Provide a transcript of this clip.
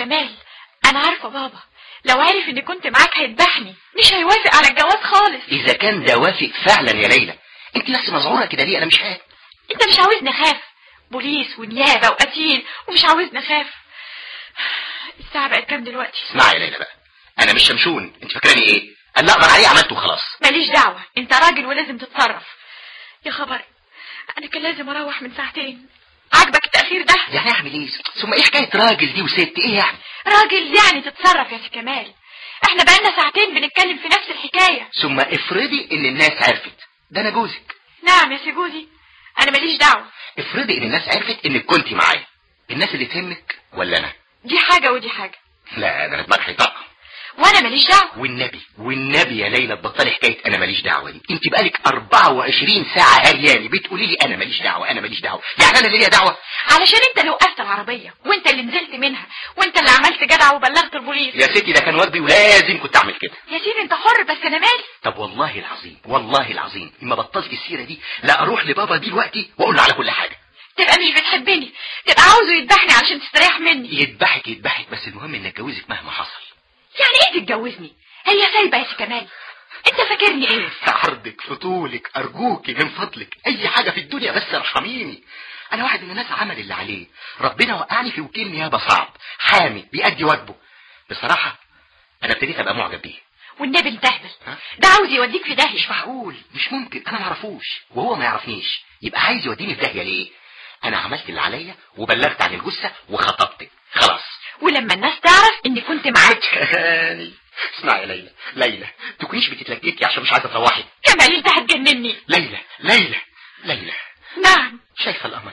كمال انا عارفة بابا لو عرف اني كنت معاك هيذبحني مش هيوافق على الجواز خالص اذا كان ده وافق فعلا يا ليلى انت بس مذعوره كده ليه انا مش فاهم انت مش عاوزني اخاف بوليس ونيابة وقتيل ومش عاوزني اخاف الساعة بقت كام دلوقتي اسمعي يا ليلى بقى انا مش شمشون انت فاكراني ايه اللي اقدر عليه عملته خلاص ماليش دعوة انت راجل ولازم تتصرف يا خبر انا كان لازم اروح من ساعتين عاجبك التأخير ده يعني اعمل ايه ثم ايه حكايه راجل دي وست ايه يعني راجل يعني تتصرف يا سي كمال احنا بقالنا ساعتين بنتكلم في نفس الحكاية ثم افرضي ان الناس عرفت ده انا جوزك نعم يا سي جوزي انا ماليش دعوة افرضي ان الناس عرفت انك كنت معايا الناس اللي تهمك ولا انا دي حاجة ودي حاجة لا ده انا دماغي هيطق وانا ماليش دعوة والنبي والنبي يا ليلى تبطلي حكايه انا ماليش دعوه دي انت بقالك 24 ساعه هرياني بتقولي لي انا ماليش دعوه انا ماليش دعوه يعني انا اللي ليا دعوه علشان انت اللي وقفت العربية وانت اللي نزلت منها وانت اللي عملت جدع وبلغت البوليس يا ستي ده كان واجبي ولازم كنت اعمل كده يا سيدي انت حر بس انا مالي طب والله العظيم والله العظيم اما بطلت السيره دي لا اروح لبابا دلوقتي واقول له على كل حاجه تبقى مش بتحبني تبقى عاوزه يذبحني علشان تستريح مني يذبحك يذبحك بس المهم ان اتجوزك مهما حصل يعني ايه تتجوزني هي سايبة يا سي كمال انت فاكرني ايه عرضك فطولك ارجوكي من فضلك اي حاجه في الدنيا بس ارحميني انا واحد من الناس عمل اللي عليه ربنا وقعني في وكيل نيابه صعب حامي بيأدي واجبه بصراحه انا ابتديت ابقى معجب بيه والنبي انتهبل ها؟ ده عاوز يوديك في مش داهية معقول مش ممكن انا ما اعرفوش وهو ما يعرفنيش يبقى عايز يوديني في داهيه ليه انا عملت اللي عليا وبلغت عن الجثه وخطبتك خلاص ولما الناس تعرف اني كنت معاك هاني اسمعي يا ليلى ليلى تكونيش بتتلككي عشان مش عايزه تروحي كمال انت هتجنني ليلى ليلى ليلى نعم شايفه القمر